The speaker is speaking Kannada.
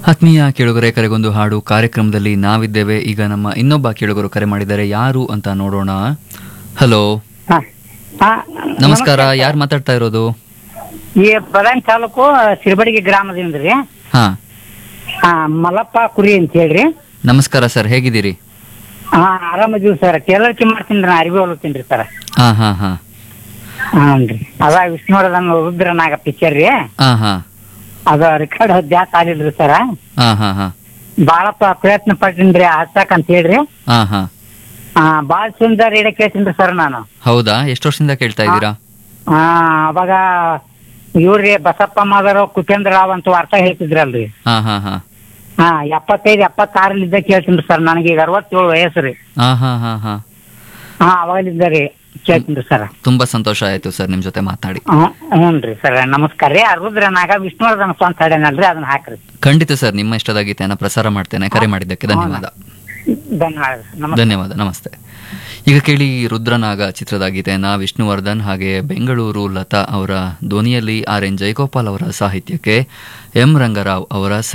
ಆತ್ಮೀಯ ಕೇಳುಗರೆ ಕರೆಗೊಂದು ಹಾಡು ಕಾರ್ಯಕ್ರಮದಲ್ಲಿ ನಾವಿದ್ದೇವೆ ಈಗ ನಮ್ಮ ಇನ್ನೊಬ್ಬ ಕೇಳುಗರು ಕರೆ ಮಾಡಿದ್ದಾರೆ ಯಾರು ಅಂತ ನೋಡೋಣ ಹಲೋ ಹಾ. ಹಾ, ನಮಸ್ಕಾರ ಯಾರು ಮಾತಾಡ್ತಾ ಇರೋದು ಈ ಬದಾಮಿ ತಾಲೂಕು ಸಿರಬಡಿಗೆ ಗ್ರಾಮದಿಂದ ರೀ ಹಾ ಹಾ ಮಲ್ಲಪ್ಪ ಕುರಿ ಅಂತ ಹೇಳ್ರಿ ನಮಸ್ಕಾರ ಸರ್ ಹೇಗಿದ್ದೀರಿ ಹಾ ಆರಾಮದೀವಿ ಸರ್ ಟೇಲರ್ಕಿ ಮಾಡ್ತೀನಿ ನಾ ಅರಿವಿ ಹೊಲತ್ತೀನಿ ಸರ್ ಹಾ ಹಾ ಹಾ ಹಾನ್ರಿ ಅದ ವಿಷ್ಣುವರ್ಧನ್ ರುದ್ರನಾಗ ಪಿಕ್ಚರ್ ರೀ ಹಾ ಹಾ ಅದ ರೆಕಾರ್ಡ್ ಜಾತ್ ಆಗಿಲ್ರಿ ಸರ್ ಹಾ ಹಾ ಹಾ ಬಾಳ ಪ- ಪ್ರಯತ್ನ ಪಟ್ಟಿನ್ರಿ ಹಚ್ಚಕ್ ಅಂತ ಹೇಳ್ರಿ ಹಾ ಹಾ ಹಾ ಬಾಳ ಸುಂದರ ಇಡ ಕೇಳ್ತೀನಿ ಸರ್ ನಾನು ಹೌದಾ ಎಷ್ಟು ವರ್ಷದಿಂದ ಕೇಳ್ತಾ ಇದ್ದೀರಾ ಹಾ ಅವಾಗ ಇವ್ರಿ ಬಸಪ್ಪ ಮಾದರ ಕುಪೇಂದ್ರ ರಾವ್ ಅಂತ ವಾರ್ತಾ ಹೇಳ್ತಿದ್ರಲ್ರಿ ಹಾ ಹಾ ಹಾ ಹಾ ಎಪ್ಪತ್ತೈದು ಎಪ್ಪತ್ತಾರಲಿದ್ದ ಕೇಳ್ತೀನಿ ಸರ್ ನನಗೆ ಈಗ ಅರವತ್ತೇಳು ವಯಸ್ಸು ರೀ ಹಾ ಹಾ ಹಾ ಹಾ ಹಾ ಅವಾಗಲಿದ್ದ ರೀ ಕೇಳ್ತೀನಿ ಸರ್ ತುಂಬಾ ಸಂತೋಷ ಆಯ್ತು ಸರ್ ನಿಮ್ ಜೊತೆ ಮಾತಾಡಿ ಹ್ಞೂ ರೀ ಸರ್ ನಮಸ್ಕಾರ ರೀ ಆ ರುದ್ರನಾಗ ವಿಷ್ಣುವರ್ಧನ ಸ್ವಂತ ಹಾಡೇನಲ್ರಿ ಅದನ್ನ ಹಾಕ್ರಿ ಖಂಡಿತ ಸರ್ ನಿಮ್ಮ ಇಷ್ಟದ ಗೀತೆಯನ್ನ ಪ್ರಸಾರ ಮಾಡ್ತೇನೆ ಕರೆ ಮಾಡಿದ್ದಕ್ಕೆ ಧನ್ಯವಾದ ಧನ್ಯವಾದ ನಮಸ್ಕಾರ ಧನ್ಯವಾದ ನಮಸ್ತೆ ಈಗ ಕೇಳಿ ರುದ್ರನಾಗ ಚಿತ್ರದ ಗೀತೆಯನ್ನ ವಿಷ್ಣುವರ್ಧನ್ ಹಾಗೆ ಬೆಂಗಳೂರು ಲತಾ ಅವರ ಧ್ವನಿಯಲ್ಲಿ ಆರ್ ಎನ್ ಜಯಗೋಪಾಲ್ ಅವರ ಸಾಹಿತ್ಯಕ್ಕೆ ಎಂ ರಂಗರಾವ್ ಅವರ